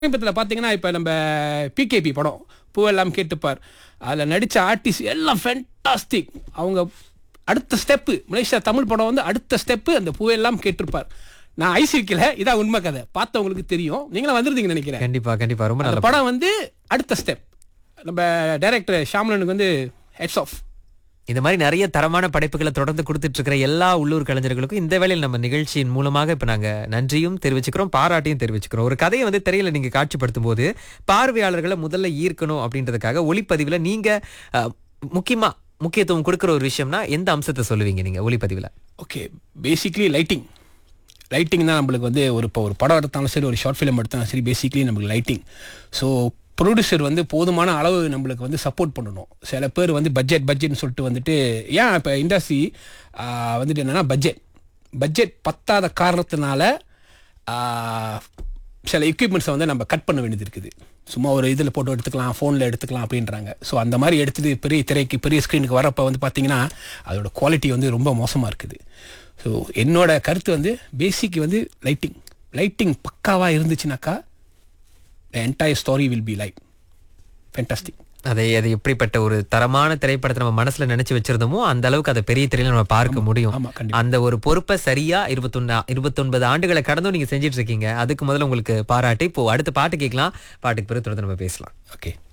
சமீபத்தில் பார்த்தீங்கன்னா இப்போ நம்ம பிகேபி படம் பூவெல்லாம் கேட்டுப்பார் அதில் நடித்த ஆர்டிஸ்ட் எல்லாம் ஃபென்டாஸ்டிக் அவங்க அடுத்த ஸ்டெப்பு மலேசியா தமிழ் படம் வந்து அடுத்த ஸ்டெப்பு அந்த பூவெல்லாம் கேட்டிருப்பார் நான் ஐசிக்கல இதான் உண்மை கதை பார்த்தவங்களுக்கு தெரியும் நீங்களும் வந்திருந்தீங்கன்னு நினைக்கிறேன் கண்டிப்பா கண்டிப்பா ரொம்ப அந்த நல்ல படம் வந்து அடுத்த ஸ்டெப் நம்ம டைரக்டர் ஷாம்லனுக்கு வந்து ஹெட்ஸ் ஆஃப் இந்த மாதிரி நிறைய தரமான படைப்புகளை தொடர்ந்து கொடுத்துட்டு இருக்கிற எல்லா உள்ளூர் கலைஞர்களுக்கும் இந்த வேளையில் நம்ம நிகழ்ச்சியின் மூலமாக இப்ப நாங்க நன்றியும் தெரிவிச்சுக்கிறோம் பாராட்டியும் தெரிவிச்சுக்கிறோம் ஒரு கதையை வந்து திரையில நீங்க காட்சிப்படுத்தும் போது பார்வையாளர்களை முதல்ல ஈர்க்கணும் அப்படின்றதுக்காக ஒளிப்பதிவுல நீங்க அஹ், முக்கியமா முக்கியத்துவம் கொடுக்கிற ஒரு விஷயம்னா எந்த அம்சத்தை சொல்லுவீங்க நீங்க ஒளிப்பதிவுல ஓகே பேசிக்லி லைட்டிங் லைட்டிங் தான் நம்மளுக்கு வந்து ஒரு இப்போ ஒரு படம் எடுத்தாலும் சரி ஒரு ஷார்ட் ஃபிலிம் எடுத்தாலும் சரி பேசிக்லி நம்மளுக்கு லைட்டிங் ஸோ ப்ரொடியூசர் வந்து போதுமான அளவு நம்மளுக்கு வந்து சப்போர்ட் பண்ணணும் சில பேர் வந்து பட்ஜெட் பட்ஜெட்னு சொல்லிட்டு வந்துட்டு ஏன் இப்போ இண்டஸ்ட்ரி வந்துட்டு என்னென்னா பட்ஜெட் பட்ஜெட் பத்தாத காரணத்தினால ஆஹ், சில எக்யூப்மெண்ட்ஸை வந்து நம்ம கட் பண்ண வேண்டியது இருக்குது சும்மா ஒரு இதில் போட்டு எடுத்துக்கலாம் ஃபோனில் எடுத்துக்கலாம் அப்படின்றாங்க ஸோ அந்த மாதிரி எடுத்துட்டு பெரிய திரைக்கு பெரிய ஸ்க்ரீனுக்கு வரப்போ வந்து பார்த்தீங்கன்னா அதோட குவாலிட்டி வந்து ரொம்ப மோசமாக இருக்குது ஸோ என்னோட கருத்து வந்து பேசிக் வந்து லைட்டிங் லைட்டிங் பக்காவாக இருந்துச்சுனாக்கா the entire story will be light fantastic அதை அது எப்படிப்பட்ட ஒரு தரமான திரைப்படத்தை நம்ம மனசுல நினைச்சு வச்சிருந்தோமோ அந்த அளவுக்கு அதை பெரிய திரையில நம்ம பார்க்க முடியும் ஆமா, கண்டிப்பா. அந்த ஒரு பொறுப்பை சரியா இருபத்தொன்னு இருபத்தொன்பது ஆண்டுகளை கடந்தும் நீங்க செஞ்சிட்டு இருக்கீங்க அதுக்கு முதல்ல உங்களுக்கு பாராட்டி இப்போ அடுத்த பாட்டு கேட்கலாம் பாட்டுக்கு பிறகு தொடர்ந்து நம்ம பேசலாம் ஓகே